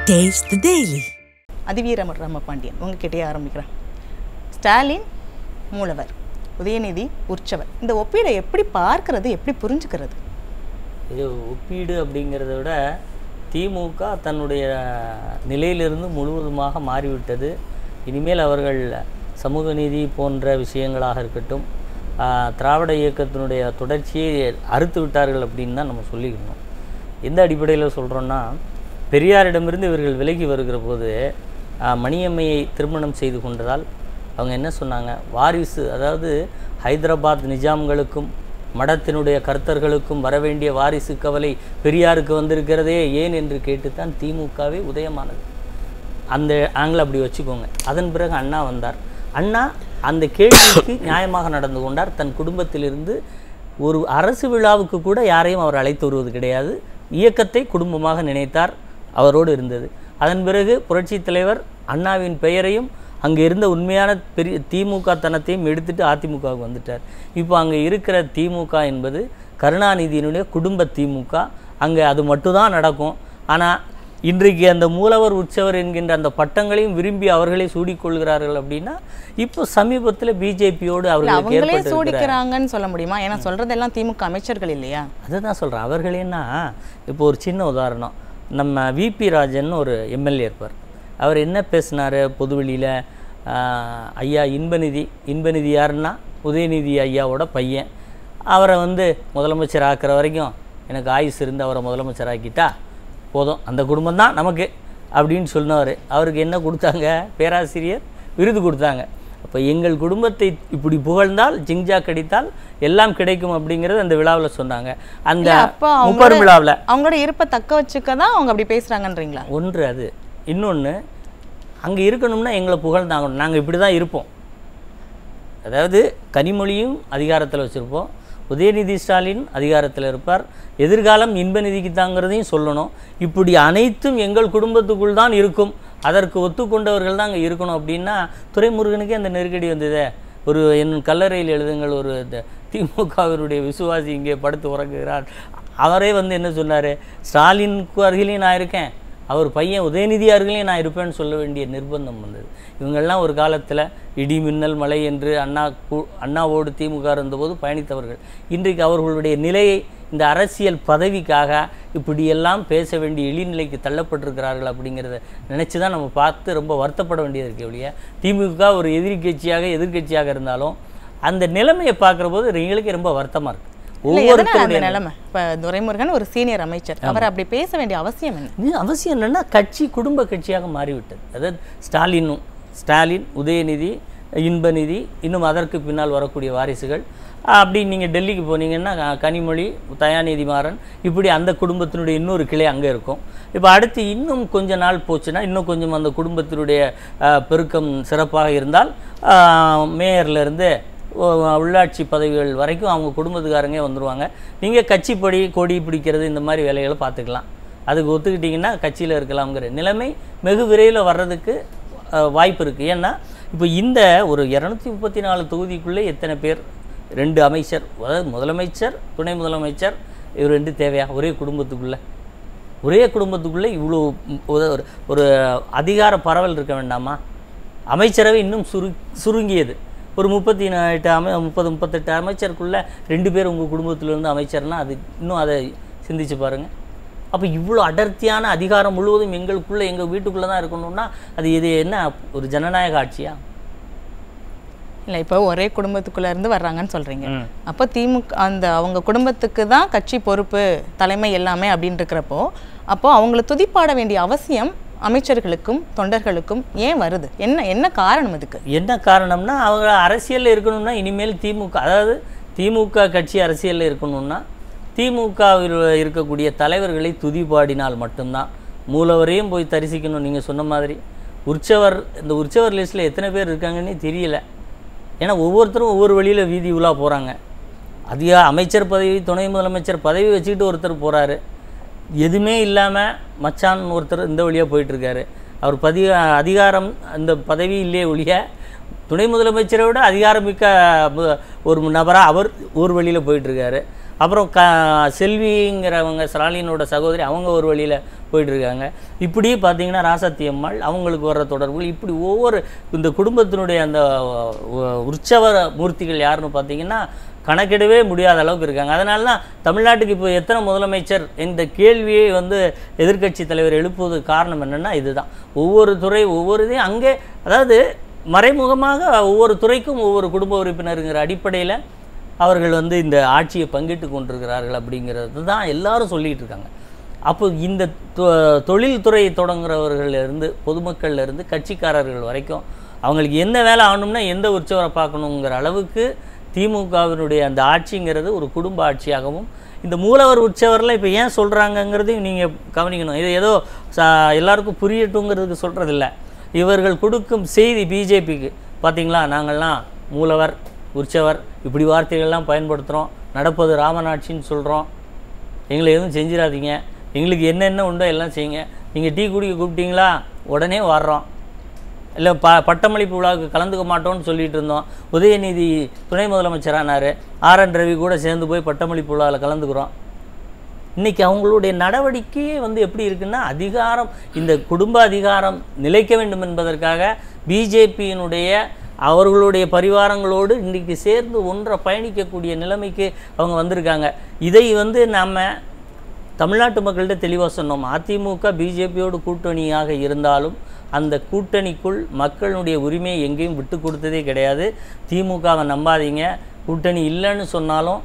Taste the Daily. அதிவீர Ramapandian உங்ககிட்டயே ஆரம்பிக்கிறேன் ஸ்டாலின் மூலவர் உதயநிதி உற்சவர் இந்த ஒப்பீடை எப்படி பார்க்கறது எப்படி புரிஞ்சுக்கிறது இது ஒப்பீடு அப்படிங்கிறத விட திமுக தன்னுடைய நிலையிலிருந்து முழுவதுமாக மாறிவிட்டது இனிமேல் அவர்கள் சமூக நீதி போன்ற விஷயங்களாக இருக்கட்டும் ஆஹ், திராவிட இயக்கத்தினுடைய தொடர்ச்சியை அறுத்து விட்டார்கள் அப்படின்னு தான் நம்ம சொல்லிக்கணும் எந்த அடிப்படையில் சொல்கிறோன்னா பெரியாரிடமிருந்து இவர்கள் விலகி வருகிற போது ஆஹ், மணியம்மையை திருமணம் செய்து கொண்டதால் அவங்க என்ன சொன்னாங்க வாரிசு அதாவது ஹைதராபாத் நிஜாம்களுக்கும் மடத்தினுடைய கர்த்தர்களுக்கும் வரவேண்டிய வாரிசு கவலை பெரியாருக்கு வந்திருக்கிறதே ஏன் என்று கேட்டுத்தான் திமுகவே உதயமானது அந்த ஆங்கிள் அப்படி வச்சுக்கோங்க அதன் பிறகு அண்ணா வந்தார் அண்ணா அந்த கேள்விக்கு நியாயமாக நடந்து கொண்டார் தன் குடும்பத்திலிருந்து ஒரு அரசு விழாவுக்கு கூட யாரையும் அவர் அழைத்து வருவது கிடையாது இயக்கத்தை குடும்பமாக நினைத்தார் அவரோடு இருந்தது அதன் பிறகு புரட்சித் தலைவர் அண்ணாவின் பெயரையும் அங்கே இருந்த உண்மையான பெரிய திமுக தனத்தையும் எடுத்துட்டு அதிமுகவுக்கு வந்துட்டார் இப்போ அங்கே இருக்கிற திமுக என்பது கருணாநிதியினுடைய குடும்ப திமுக அங்கே அது மட்டும்தான் நடக்கும் ஆனால் இன்றைக்கு அந்த மூலவர் உற்சவர் என்கின்ற அந்த பட்டங்களையும் விரும்பி அவர்களே சூடிக்கொள்கிறார்கள் அப்படின்னா இப்போ சமீபத்தில் பிஜேபியோடு இல்ல அவர்களுக்கு அவங்களே ஏற்பட்டு சூடிக்கிறாங்கன்னு சொல்ல முடியுமா ஏன்னா சொல்றதெல்லாம் திமுக அமைச்சர்கள் இல்லையா அதுதான் சொல்கிறேன் அவர்களேன்னா இப்போ ஒரு சின்ன உதாரணம் நம்ம விபி ராஜன் ஒரு எம்எல்ஏ இருப்பார் அவர் என்ன பேசினார் பொதுவெளியில் ஐயா இன்பநிதி இன்பநிதி யாருன்னா உதயநிதி ஐயாவோட பையன் அவரை வந்து முதலமைச்சர் ஆக்குற வரைக்கும் எனக்கு ஆயுஸ் இருந்து அவரை முதலமைச்சர் ஆக்கிட்டா போதும் அந்த குடும்பம் தான் நமக்கு அப்படின்னு சொன்னவர் அவருக்கு என்ன கொடுத்தாங்க பேராசிரியர் விருது கொடுத்தாங்க அப்போ எங்கள் குடும்பத்தை இப்படி புகழ்ந்தால் ஜிங்ஜா கடித்தால் எல்லாம் கிடைக்கும் அப்படிங்கிறது அந்த விழாவில் சொன்னாங்க அந்த இல்ல, அப்போ முப்பெரும் விழாவில் அவங்களோட இருப்பை தக்க வச்சுக்க தான் அவங்க அப்படி பேசுறாங்கன்றீங்களா ஒன்று அது இன்னொன்று அங்கே இருக்கணும்னா எங்களை புகழ்ந்தாங்கணும் நாங்கள் இப்படி தான் இருப்போம் அதாவது கனிமொழியும் அதிகாரத்தில் வச்சுருப்போம் உதயநிதி ஸ்டாலின் அதிகாரத்தில் இருப்பார் எதிர்காலம் இன்ப நிதிக்கு தாங்கிறதையும் சொல்லணும் இப்படி அனைத்தும் எங்கள் குடும்பத்துக்குள் தான் இருக்கும் அதற்கு ஒத்துக்கொண்டவர்கள் தான் அங்கே இருக்கணும் அப்படின்னா துரைமுருகனுக்கே அந்த நெருக்கடி வந்ததே ஒரு என் கல்லறையில் எழுதுங்கள் ஒரு இந்த திமுகவினுடைய விசுவாசி இங்கே படுத்து உறங்குகிறார் அவரே வந்து என்ன சொன்னார் ஸ்டாலினுக்கு அருகிலையும் நான் இருக்கேன் அவர் பையன் உதயநிதி அருகிலையும் நான் இருப்பேன்னு சொல்ல வேண்டிய நிர்பந்தம் வந்தது இவங்கெல்லாம் ஒரு காலத்தில் இடி மின்னல் மழை என்று அண்ணா கு- அண்ணாவோடு திமுக இருந்தபோது பயணித்தவர்கள் இன்றைக்கு அவர்களுடைய நிலையை இந்த அரசியல் பதவிக்காக இப்படியெல்லாம் பேச வேண்டிய இழிநிலைக்கு தள்ளப்பட்டிருக்கிறார்கள் அப்படிங்கிறத நினச்சி தான் நம்ம பார்த்து ரொம்ப வருத்தப்பட வேண்டியது இருக்கு ஒழிய திமுக ஒரு எதிரி கட்சியாக எதிர்க்கட்சியாக இருந்தாலும் அந்த நிலைமையை பார்க்குற போது எங்களுக்கு ரொம்ப வருத்தமாக இருக்குது இல்ல எதனால அந்த ஒவ்வொருத்தருடைய நிலைமை இப்ப துரைமுருகன் ஒரு சீனியர் அமைச்சர் அவர் அப்படி பேச வேண்டிய அவசியம் என்ன இது அவசியம் என்னென்னா கட்சி குடும்ப கட்சியாக மாறிவிட்டது அதாவது ஸ்டாலினும் ஸ்டாலின் உதயநிதி இன்பநிதி இன்னும் அதற்கு பின்னால் வரக்கூடிய வாரிசுகள் அப்படி நீங்கள் டெல்லிக்கு போனீங்கன்னா க- கனிமொழி தயாநிதி மாறன் இப்படி அந்த குடும்பத்தினுடைய இன்னொரு கிளை அங்கே இருக்கும் இப்போ அடுத்து இன்னும் கொஞ்ச நாள் போச்சுன்னா இன்னும் கொஞ்சம் அந்த குடும்பத்தினுடைய அஹ், பெருக்கம் சிறப்பாக இருந்தால் அஹ், மேயர்லேருந்து உள்ளாட்சி பதவிகள் வரைக்கும் அவங்க குடும்பத்துக்காரங்க வந்துடுவாங்க நீங்கள் கட்சிப்படி கொடி பிடிக்கிறது இந்த மாதிரி வேலைகளை பார்த்துக்கலாம் அதுக்கு ஒத்துக்கிட்டிங்கன்னா கட்சியில் இருக்கலாம்ங்கிற நிலைமை வெகு விரைவில் வர்றதுக்கு அஹ், வாய்ப்பு இருக்குது ஏன்னா இப்போ இந்த ஒரு இரநூத்தி முப்பத்தி நாலு தொகுதிக்குள்ளே எத்தனை பேர் ரெண்டு அமைச்சர் அதாவது முதலமைச்சர் துணை முதலமைச்சர் இவர் ரெண்டு தேவையா ஒரே குடும்பத்துக்குள்ளே ஒரே குடும்பத்துக்குள்ளே இவ்வளோ ம், ஒரு ஒரு- ஒரு அதிகார பரவல் இருக்க வேண்டாமா அமைச்சரவை இன்னும் சுரு சுருங்கியது ஒரு முப்பத்தி எட்டு அமை முப்பது முப்பத்தெட்டு அமைச்சருக்குள்ளே ரெண்டு பேர் உங்கள் குடும்பத்திலேருந்து அமைச்சர்னா அது இன்னும் அதை சிந்திச்சு பாருங்கள் அப்போ இவ்வளோ அடர்த்தியான அதிகாரம் முழுவதும் எங்களுக்குள்ளே எங்கள் வீட்டுக்குள்ளே தான் இருக்கணும்னா அது இது என்ன ஒரு ஜனநாயக ஆட்சியா இல்ல இப்போ ஒரே குடும்பத்துக்குள்ள இருந்து வர்றாங்கன்னு சொல்றீங்க ம். அப்போ திமுக அந்த அவங்க குடும்பத்துக்கு தான் கட்சி பொறுப்பு தலைமை எல்லாமே அப்படின்னு இருக்கிறப்போ அப்போ அவங்கள துதிப்பாட வேண்டிய அவசியம் அமைச்சர்களுக்கும் தொண்டர்களுக்கும் ஏன் வருது என்ன என்ன காரணம் அதுக்கு என்ன காரணம்னா அவங்க அரசியலில் இருக்கணும்னா இனிமேல் திமுக அதாவது திமுக கட்சி அரசியலில் இருக்கணும்னா திமுகவில் இருக்கக்கூடிய தலைவர்களை துதிபாடினால் மட்டும்தான் மூலவரையும் போய் தரிசிக்கணும் நீங்கள் சொன்ன மாதிரி உற்சவர் இந்த உற்சவர் லிஸ்ட்டில் எத்தனை பேர் இருக்காங்கன்னே தெரியல ஏன்னா ஒவ்வொருத்தரும் ஒவ்வொரு வழியில் வீதி உலா போகிறாங்க அதிக அமைச்சர் பதவி துணை முதலமைச்சர் பதவி வச்சுக்கிட்டு ஒருத்தர் போகிறாரு எதுவுமே இல்லாமல் மச்சான் ஒருத்தர் இந்த வழியாக போயிட்டுருக்காரு அவர் பதி அதிகாரம் அந்த பதவி இல்லையே ஒழிய துணை முதலமைச்சரை விட அதிகாரமிக்க மு- ஒரு நபராக அவர் ஒரு வழியில் போயிட்டுருக்காரு அப்புறம் க செல்விங்கிறவங்க ஸ்டாலினோட சகோதரி அவங்க ஒரு வழியில் போயிட்டுருக்காங்க இப்படி பார்த்தீங்கன்னா ராசாத்தி அம்மாள் அவங்களுக்கு வர்ற தொடர்புகள் இப்படி ஒவ்வொரு இந்த குடும்பத்தினுடைய அந்த உ- உற்சவ மூர்த்திகள் யாருன்னு பார்த்தீங்கன்னா கணக்கிடவே முடியாத அளவுக்கு இருக்காங்க அதனால தான் தமிழ்நாட்டுக்கு இப்போ எத்தனை முதலமைச்சர் இந்த கேள்வியை வந்து எதிர்க்கட்சி தலைவர் எழுப்புவதற்கு காரணம் என்னென்னா இதுதான் ஒவ்வொரு துறை ஒவ்வொரு இதையும் அங்கே அதாவது மறைமுகமாக ஒவ்வொரு துறைக்கும் ஒவ்வொரு குடும்ப உறுப்பினருங்கிற அடிப்படையில் அவர்கள் வந்து இந்த ஆட்சியை பங்கிட்டு கொண்டிருக்கிறார்கள் அப்படிங்கிறது தான் எல்லாரும் சொல்லிட்டு இருக்காங்க அப்போ இந்த தொ- தொழில்துறை தொடங்குறவர்கள்ல இருந்து பொதுமக்கள்ல இருந்து கட்சிக்காரர்கள் வரைக்கும் அவங்களுக்கு என்ன வேலை ஆகணும்னா எந்த உற்சவரை பார்க்கணுங்கிற அளவுக்கு திமுகவினுடைய அந்த ஆட்சிங்கிறது ஒரு குடும்ப ஆட்சியாகவும் இந்த மூலவர் உற்சவரில் இப்போ ஏன் சொல்கிறாங்கங்கிறதையும் நீங்கள் கவனிக்கணும் இது ஏதோ ச எல்லாருக்கும் புரியட்டுங்கிறதுக்கு சொல்கிறதில்ல இவர்கள் கொடுக்கும் செய்தி பிஜேபிக்கு பார்த்தீங்களா நாங்கள்லாம் மூலவர் உற்சவர் இப்படி வார்த்தைகள்லாம் பயன்படுத்துகிறோம் நடப்பது ராமநாட்சின்னு சொல்கிறோம் எங்களை எதுவும் செஞ்சிடாதீங்க எங்களுக்கு என்னென்ன உண்டோ எல்லாம் செய்யுங்க நீங்கள் டீ குடிக்க கூப்பிட்டீங்களா உடனே வர்றோம் இல்லை ப பட்டமளிப்பு விழாவுக்கு கலந்துக்க மாட்டோம்னு சொல்லிட்டு இருந்தோம் உதயநிதி துணை முதலமைச்சரானார் ஆர் என் ரவி கூட சேர்ந்து போய் பட்டமளிப்பு விழாவில் கலந்துக்கிறோம் இன்னைக்கு அவங்களுடைய நடவடிக்கையே வந்து எப்படி இருக்குன்னா அதிகாரம் இந்த குடும்ப அதிகாரம் நிலைக்க வேண்டும் என்பதற்காக பிஜேபியினுடைய அவர்களுடைய பரிவாரங்களோடு இன்றைக்கு சேர்ந்து ஒன்றை பயணிக்கக்கூடிய நிலைமைக்கு அவங்க வந்திருக்காங்க இதை வந்து நம்ம தமிழ்நாட்டு மக்கள்கிட்ட தெளிவாக சொன்னோம் அதிமுக பிஜேபியோடு கூட்டணியாக இருந்தாலும் அந்த கூட்டணிக்குள் மக்களுடைய உரிமையை எங்கேயும் விட்டு கொடுத்ததே கிடையாது திமுகவை நம்பாதீங்க கூட்டணி இல்லைன்னு சொன்னாலும்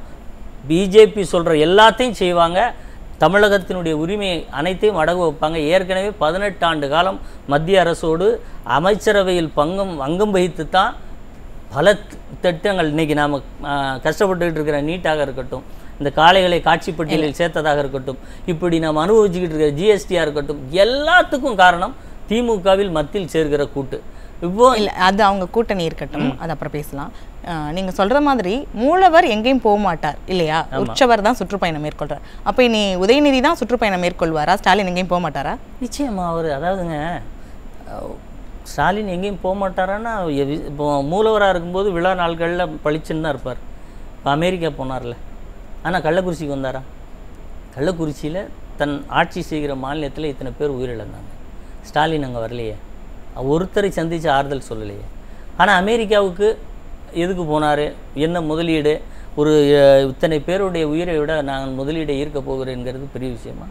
பிஜேபி சொல்கிற எல்லாத்தையும் செய்வாங்க தமிழகத்தினுடைய உரிமையை அனைத்தையும் அடகு வைப்பாங்க ஏற்கனவே பதினெட்டு ஆண்டு காலம் மத்திய அரசோடு அமைச்சரவையில் பங்கம் அங்கம் வகித்து தான் பல தி- திட்டங்கள் இன்னைக்கு நாம் கஷ்டப்பட்டுக்கிட்டு இருக்கிற நீட்டாக இருக்கட்டும் இந்த காளைகளை காட்சி பட்டியலில் சேர்த்ததாக இருக்கட்டும் இப்படி நாம் அனுபவிச்சுக்கிட்டு இருக்கிற ஜிஎஸ்டியாக இருக்கட்டும் எல்லாத்துக்கும் காரணம் திமுகவில் மத்தியில் சேர்கிற கூட்டு இப்போ இல்ல அது அவங்க கூட்டணி இருக்கட்டும் அது அப்புறம் பேசலாம் அஹ், நீங்க சொல்ற மாதிரி மூலவர் எங்கேயும் போக மாட்டார் இல்லையா உற்சவர் தான் சுற்றுப்பயணம் மேற்கொள்றார் அப்ப இனி உதயநிதி தான் சுற்றுப்பயணம் மேற்கொள்வாரா ஸ்டாலின் எங்கேயும் போக மாட்டாரா நிச்சயமா அவர் அதாவதுங்க அஹ், ஸ்டாலின் எங்கேயும் போக மாட்டாரான்னா எவி- இப்போ மூலவராக இருக்கும்போது விழா நாட்களில் பளிச்சுன்னு தான் இருப்பார் இப்போ அமெரிக்கா போனார்ல ஆனால் கள்ளக்குறிச்சிக்கு வந்தாரா கள்ளக்குறிச்சியில் தன் ஆட்சி செய்கிற மாநிலத்தில் இத்தனை பேர் உயிரிழந்தாங்க ஸ்டாலின் அங்கே வரலையே ஒருத்தரை சந்தித்து ஆறுதல் சொல்லலையே ஆனால் அமெரிக்காவுக்கு எதுக்கு போனார் என்ன முதலீடு ஒரு அஹ், இத்தனை பேருடைய உயிரை விட நான் முதலீடை ஈர்க்க போகிறேங்கிறது பெரிய விஷயமா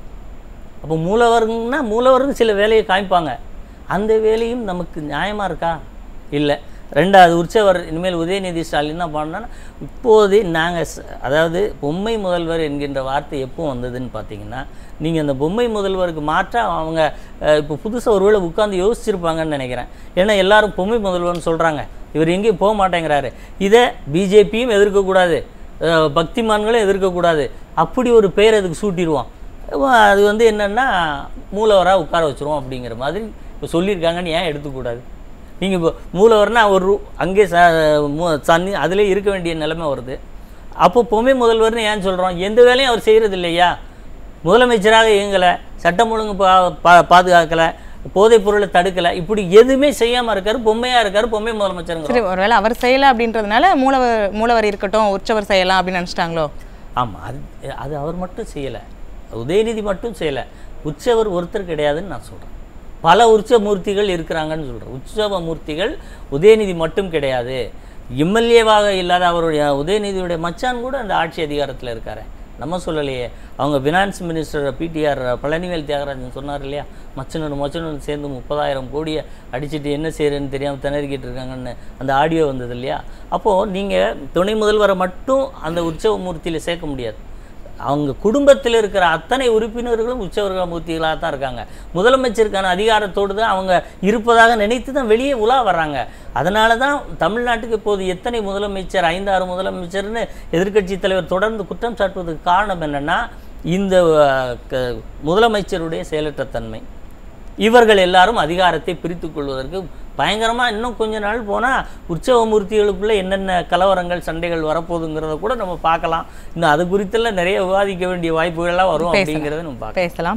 அப்போ மூலவர்னா மூலவருக்கு சில வேலையை காமிப்பாங்க அந்த வேலையும் நமக்கு நியாயமாக இருக்கா இல்லை ரெண்டாவது உற்சவர் இனிமேல் உதயநிதி ஸ்டாலின் என்ன பண்ணான்னா இப்போதே நாங்கள் அதாவது பொம்மை முதல்வர் என்கின்ற வார்த்தை எப்போ வந்ததுன்னு பார்த்தீங்கன்னா நீங்கள் அந்த பொம்மை முதல்வருக்கு மாற்ற அவங்க அஹ், இப்போ புதுசாக ஒருவேளை உட்காந்து யோசிச்சிருப்பாங்கன்னு நினைக்கிறேன் ஏன்னா எல்லாரும் பொம்மை முதல்வர்னு சொல்கிறாங்க இவர் எங்கேயும் போக மாட்டேங்கிறாரு இதை பிஜேபியும் எதிர்க்கக்கூடாது அஹ், பக்திமான்களும் எதிர்க்கக்கூடாது அப்படி ஒரு பெயர் அதுக்கு சூட்டிடுவோம் அப்ப அது வந்து என்னென்னா மூலவராக உட்கார வச்சுருவோம் அப்படிங்கிற மாதிரி இப்போ சொல்லியிருக்காங்கன்னு ஏன் எடுத்துக்கூடாது நீங்கள் இப்போ மூலவர்னா ஒரு ரூ- அங்கே ச மு- சன்னி அதிலே இருக்க வேண்டிய நிலைமை வருது அப்போ பொம்மை முதல்வர்னு ஏன் சொல்கிறோம் எந்த வேலையும் அவர் செய்கிறது இல்லையா முதலமைச்சராக இயங்கலை சட்டம் ஒழுங்கு பா பா பாதுகாக்கலை போதைப் பொருளை தடுக்கலை இப்படி எதுவுமே செய்யாமல் இருக்காரு பொம்மையாக இருக்காரு பொம்மை முதலமைச்சருங்க சரி ஒருவேளை அவர் செய்யல அப்படின்றதுனால மூலவர் மூலவர் இருக்கட்டும் உற்சவர் செய்யலாம் அப்படின்னு நினைச்சிட்டாங்களோ ஆமாம் அது அது அவர் மட்டும் செய்யலை உதயநிதி மட்டும் செய்யலை உற்சவர் ஒருத்தர் கிடையாதுன்னு நான் சொல்கிறேன் பல உற்சவ மூர்த்திகள் இருக்கிறாங்கன்னு சொல்கிறேன் உற்சவ மூர்த்திகள் உதயநிதி மட்டும் கிடையாது எம்எல்ஏவாக இல்லாத அவருடைய உதயநிதியுடைய மச்சான் கூட அந்த ஆட்சி அதிகாரத்தில் இருக்காரு நம்ம சொல்லலையே அவங்க finance minister PTR Palanivel Thiagarajan சொன்னார் இல்லையா மச்சனோட மச்சனோடு சேர்ந்து முப்பதாயிரம் கோடியை அடிச்சிட்டு என்ன செய்யறேன்னு தெரியாமல் திணறிக்கிட்டு இருக்காங்கன்னு அந்த ஆடியோ வந்தது இல்லையா அப்போது நீங்கள் துணை முதல்வரை மட்டும் அந்த உற்சவ மூர்த்தியில் சேர்க்க முடியாது அவங்க குடும்பத்தில் இருக்கிற அத்தனை உறுப்பினர்களும் உற்சவர்கள் மூர்த்திகளாக தான் இருக்காங்க முதலமைச்சருக்கான அதிகாரத்தோடு தான் அவங்க இருப்பதாக நினைத்து தான் வெளியே உலா வர்றாங்க அதனால தான் தமிழ்நாட்டுக்கு இப்போது எத்தனை முதலமைச்சர் ஐந்தாறு முதலமைச்சர்னு எதிர்க்கட்சி தலைவர் தொடர்ந்து குற்றம் சாட்டுவதற்கு காரணம் என்னென்னா இந்த அஹ், க- முதலமைச்சருடைய செயலற்ற தன்மை இவர்கள் எல்லாரும் அதிகாரத்தை பிரித்து கொள்வதற்கு பயங்கரமாக இன்னும் கொஞ்ச நாள் போனால் உற்சவ மூர்த்திகளுக்குள்ளே என்னென்ன கலவரங்கள் சண்டைகள் வரப்போகுதுங்கிறத கூட நம்ம பார்க்கலாம் இன்னும் அது குறித்தெல்லாம் நிறைய விவாதிக்க வேண்டிய வாய்ப்புகள்லாம் வரும் பேசலாம். அப்படிங்கிறத நம்ம பார்க்கலாம் பேசலாம்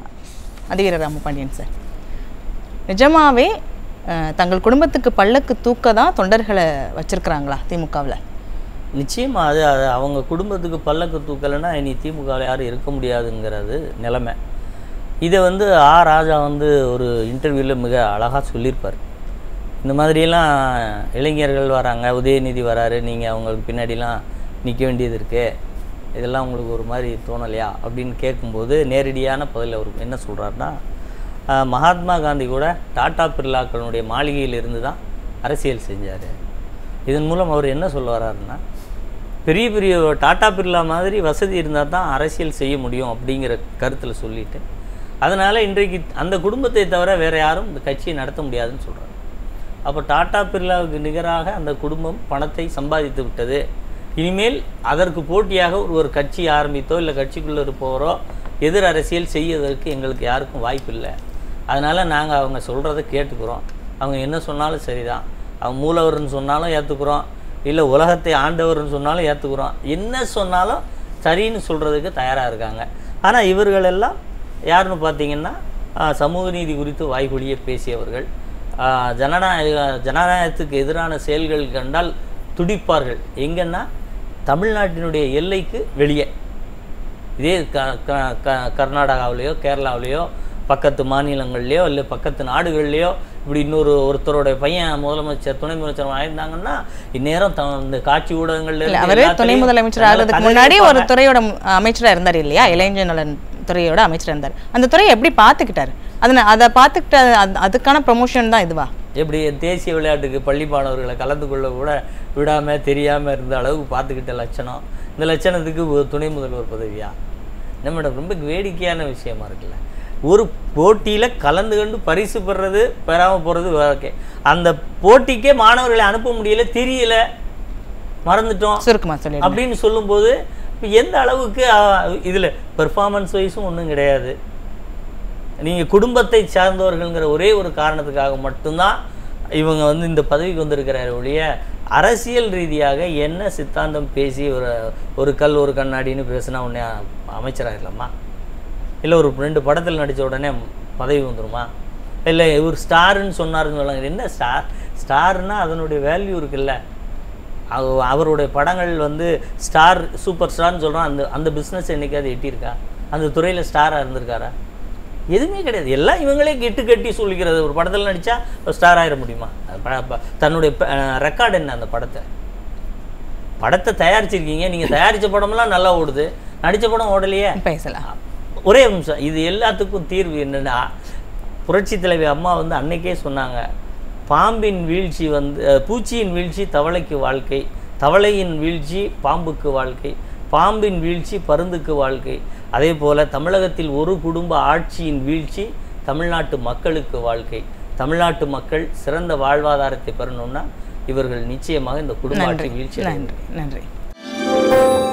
அதிகர ராமபாண்டியன் சார் நிஜமாவே அஹ், தங்கள் குடும்பத்துக்கு பல்லக்கு தூக்க தான் தொண்டர்களை வச்சிருக்கிறாங்களா திமுகவில் நிச்சயமா அது அது அவங்க குடும்பத்துக்கு பல்லக்கு தூக்கலைன்னா இனி திமுகவில் யாரும் இருக்க முடியாதுங்கிறது நிலைமை இதை வந்து ஆ ராஜா வந்து ஒரு இன்டர்வியூவில் மிக அழகாக சொல்லியிருப்பார் இந்த மாதிரியெல்லாம் இளைஞர்கள் வராங்க உதயநிதி வராரு நீங்கள் அவங்களுக்கு பின்னாடிலாம் நிற்க வேண்டியது இருக்கு இதெல்லாம் உங்களுக்கு ஒரு மாதிரி தோணலையா அப்படின்னு கேட்கும்போது நேரடியான பதில் அவர் என்ன சொல்கிறாருன்னா மகாத்மா காந்தி கூட டாடா பிர்லாக்களுடைய மாளிகையில் இருந்து தான் அரசியல் செஞ்சார் இதன் மூலம் அவர் என்ன சொல்ல வர்றாருன்னா பெரிய பெரிய டாடா பிர்லா மாதிரி வசதி இருந்தால் தான் அரசியல் செய்ய முடியும் அப்படிங்கிற கருத்தில் சொல்லிட்டு அதனால் இன்றைக்கு அந்த குடும்பத்தை தவிர வேறு யாரும் இந்த கட்சியை நடத்த முடியாதுன்னு சொல்கிறார் அப்போ டாடா பிர்லாவுக்கு நிகராக அந்த குடும்பம் பணத்தை சம்பாதித்து விட்டது இனிமேல் அதற்கு போட்டியாக ஒரு ஒரு கட்சி ஆரம்பித்தோ இல்லை கட்சிக்குள்ளே இருப்பவரோ எதிர் அரசியல் செய்வதற்கு எங்களுக்கு யாருக்கும் வாய்ப்பு இல்லை அதனால் நாங்கள் அவங்க சொல்கிறத கேட்டுக்கிறோம் அவங்க என்ன சொன்னாலும் சரிதான் அவங்க மூலவர்னு சொன்னாலும் ஏற்றுக்குறோம் இல்லை உலகத்தை ஆண்டவர்னு சொன்னாலும் ஏற்றுக்குறோம் என்ன சொன்னாலும் சரின்னு சொல்கிறதுக்கு தயாராக இருக்காங்க ஆனால் இவர்கள் எல்லாம் யாருன்னு பார்த்தீங்கன்னா ஆஹ், சமூக நீதி குறித்து வாய்மொழியே பேசியவர்கள் ஆஹ், ஜனநாயக ஜனநாயகத்துக்கு எதிரான செயல்கள் கண்டால் துடிப்பார்கள் எங்கன்னா தமிழ்நாட்டினுடைய எல்லைக்கு வெளியே இதே க க க கர்நாடகாவிலேயோ கேரளாவிலேயோ பக்கத்து மாநிலங்கள்லையோ இல்லை பக்கத்து நாடுகள்லையோ இப்படி இன்னொரு ஒருத்தரோட பையன் முதலமைச்சர் துணை முதலமைச்சர் ஆயிருந்தாங்கன்னா இந்நேரம் த இந்த காட்சி ஊடகங்கள்ல இல்ல இருந்து அவரு துணை எல்லாத்துலயும் முதலமைச்சர் நல்லா ஆகிறதுக்கு கதறி முன்னாடி ஒரு இருப்பாங்க. துறையோட மு- அமைச்சரா இருந்தார் இல்லையா இளைஞர் நலன் துறையோட அமைச்சரா இருந்தார் அந்த துறையை எப்படி பார்த்துக்கிட்டாரு அதனை அதை பார்த்துக்கிட்ட அது- அதுக்கான ப்ரொமோஷன் தான் இதுவா எப்படி தேசிய விளையாட்டுக்கு பள்ளி மாணவர்களை கலந்து கொள்ள கூட விடாம தெரியாம இருந்த அளவுக்கு பார்த்துக்கிட்ட லட்சணம் இந்த லட்சணத்துக்கு ஒரு துணை முதல்வர் பதவியா என்ன மேடம் ரொம்ப வேடிக்கையான விஷயமா இருக்குல்ல ஒரு போட்டியில கலந்து கொண்டு பரிசு பெறுறது பெறாம போறது ஓகே அந்த போட்டிக்கே மாணவர்களை அனுப்ப முடியல தெரியல மறந்துட்டோம் சுருக்கமா சொல்லி அப்படின்னு சொல்லும்போது இப்ப எந்த அளவுக்கு அஹ், இதுல பெர்ஃபார்மன்ஸ் வைஸும் ஒன்றும் கிடையாது நீங்க குடும்பத்தை சார்ந்தவர்கள்ங்கிற ஒரே ஒரு காரணத்துக்காக மட்டும்தான் இவங்க வந்து இந்த பதவிக்கு வந்திருக்கிறாரு ஒழிய அரசியல் ரீதியாக என்ன சித்தாந்தம் பேசி ஒரு ஒரு கல் ஒரு கண்ணாடின்னு பேசினா உடனே அமைச்சராகிடலாமா இல்லை ஒரு ரெண்டு படத்தில் நடித்த உடனே பதவி வந்துருமா இல்லை இவர் ஸ்டாருன்னு சொன்னாருன்னு சொல்லுவாங்க என்ன ஸ்டார் ஸ்டார்னா அதனுடைய வேல்யூ இருக்குல்ல அவ- அவருடைய படங்கள் வந்து ஸ்டார் சூப்பர் ஸ்டார்னு சொல்கிறோம் அந்த அந்த பிஸ்னஸ் என்னைக்காவது எட்டியிருக்கா அந்த துறையில் ஸ்டாராக இருந்திருக்காரா எதுவுமே கிடையாது எல்லாம் இவங்களே கெட்டு கட்டி சொல்லிக்கிறது ஒரு படத்தில் நடித்தா ஸ்டார் ஆயிட முடியுமா அது ப- ப- தன்னுடைய ரெக்கார்டு என்ன அந்த படத்தை படத்தை தயாரிச்சிருக்கீங்க நீங்கள் தயாரித்த படமெல்லாம் நல்லா ஓடுது நடித்த படம் ஓடலையே பேசலாம் ஒரே நிமிஷம் இது எல்லாத்துக்கும் தீர்வு என்னன்னா புரட்சி தலைவி அம்மா வந்து அன்னைக்கே சொன்னாங்க பாம்பின் வீழ்ச்சி வந்து அஹ், பூச்சியின் வீழ்ச்சி தவளைக்கு வாழ்க்கை தவளையின் வீழ்ச்சி பாம்புக்கு வாழ்க்கை பாம்பின் வீழ்ச்சி பருந்துக்கு வாழ்க்கை அதே போல தமிழகத்தில் ஒரு குடும்ப ஆட்சியின் வீழ்ச்சி தமிழ்நாட்டு மக்களுக்கு வாழ்க்கை தமிழ்நாட்டு மக்கள் சிறந்த வாழ்வாதாரத்தை பெறணும்னா இவர்கள் நிச்சயமாக இந்த குடும்ப ஆட்சி நன்றி வீழ்ச்சி அடைய நன்றி நன்றி